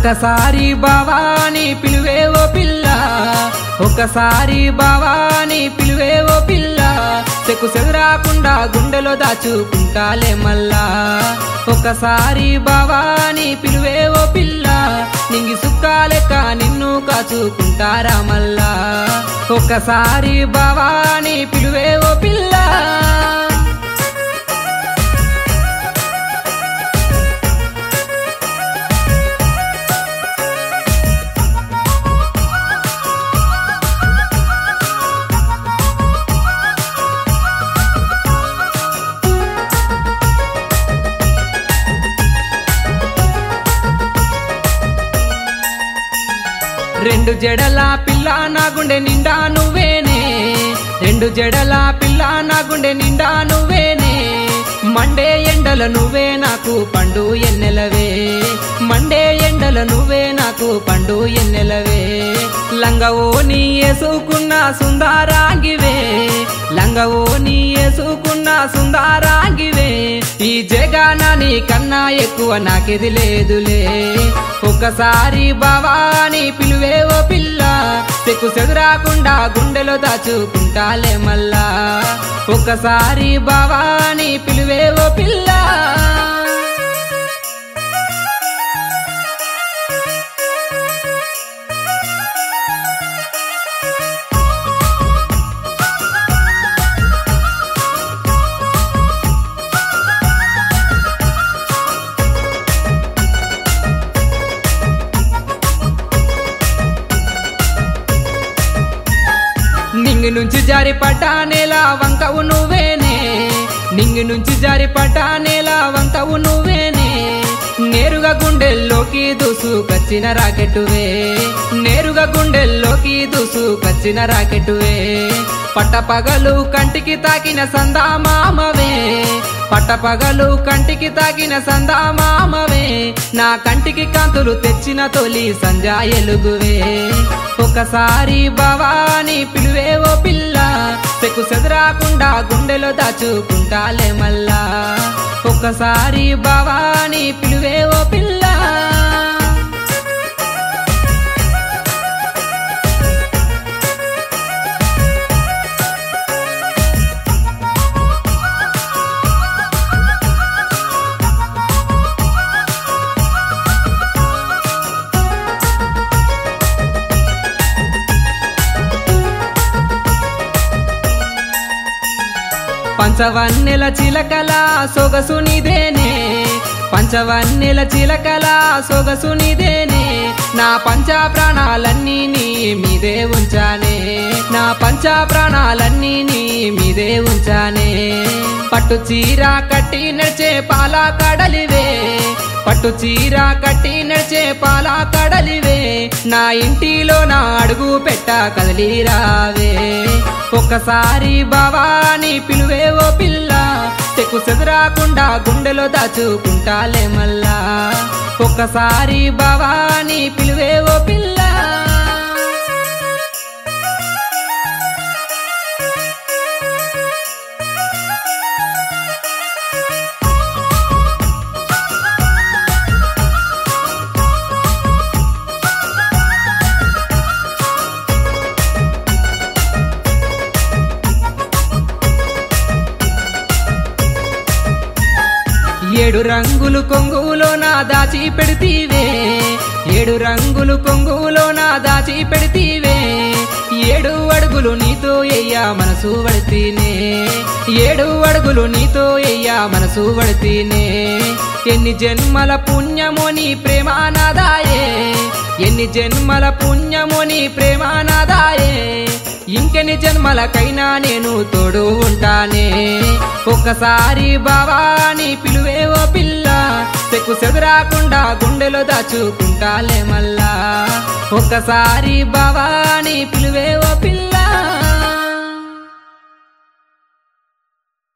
ఒకసారి బావాని పిలువే ఓ పిల్ల ఒకసారి బావాని పిలువే ఓ పిల్ల చెక్కు చెదరాకుండా గుండెలో దాచుకుంటాలే మల్లా ఒకసారి బావాని పిలువే ఓ పిల్ల నింగి సుక్కాలెక్క నిన్ను కాచుకుంటారా మల్లా ఒకసారి బావాని పిలువే ఓ పిల్ల రెండు జడల పిల్ల నా గుండె నిండా నువ్వేనే రెండు జడల పిల్ల నా గుండె నిండా నువ్వేనే మండే ఎండల నువ్వే నాకు పండు ఎన్నెలవే మండే ఎండల నువ్వే నాకు పండు ఎన్నెలవే లంగవో నీ వేసుకున్న సుందరాంగివే లంగవో నీ వేసుకున్న సుందరాంగివే ఈ జగానాని కన్నా ఎక్కువ నాకెది లేదులే ఒకసారి బావాని పిలువే ఓ పిల్ల చెక్కు చెదురాకుండా గుండెలో దాచుకుంటాలే మల్లా ఒకసారి బావాని పిలువే ఓ పిల్ల నింగి నుంచి జారి పటానేలా వంకవు నువ్వేనే నింగి నుంచి జారి పటానేలా వంకవు నువ్వేనే నేరుగా గుండెల్లోకి దూసుకొచ్చిన రాకెట్టువే నేరుగా గుండెల్లోకి దూసుకొచ్చిన రాకెట్టువే పట్టపగలు కంటికి తాకిన సందామామవే పట్టపగలు కంటికి తాకిన సందామామవే నా కంటికి కాంతులు తెచ్చిన తొలి సంజా ఎలుగువే ఒకసారి భవాని పిలువే ఓ పిల్ల చెక్కు చెదరాకుండా గుండెలో దాచుకుంటాలే మల్లా ఒకసారి భవాని పిలువే ఓ పిల్ల పంచవన్నెల చిలకల సొగసు నిదేనే పంచవన్నెల చిలకల సొగసు నిదేనే నా పంచ ప్రాణాలన్నీ నీ మీదే ఉంచానే నా పంచ ప్రాణాలన్నీ నీ మీదే ఉంచానే పట్టు చీర కట్టి నడిచే పాల కడలివే పట్టు చీర కట్టి నడిచే పాల కడలివే నా ఇంటిలో నా అడుగు పెట్ట కదలి రావే ఒక్కసారి బావాని పిలువే ఓ పిల్ల చెక్కు చెదరాకుండా గుండెలో దాచుకుంటాలే మల్లా ఒక్కసారి బావాని పిలువే ఓ పిల్ల ఏడు రంగులు కొంగులో నా దాచి పెడితీవే ఏడు రంగులు కొంగులో నా దాచి పెడితీవే ఏడు అడుగులు నీతో ఎయ్యా మనసు పడితేనే ఏడు అడుగులు నీతో ఎయ్యా మనసు పడితేనే ఎన్ని జన్మల పుణ్యమో నీ ప్రేమానాదాయే ఎన్ని జన్మల పుణ్యమో నీ ప్రేమానాదాయే ఇంకెన్ని జన్మలకైనా నేను తోడు ఉంటానే ఒక్కసారి బావాని పిలువే ఓ పిల్ల చెక్కు చెదరాకుండా గుండెలో దాచుకుంటాలే మల్లా ఒక్కసారి బావాని పిలువే ఓ పిల్ల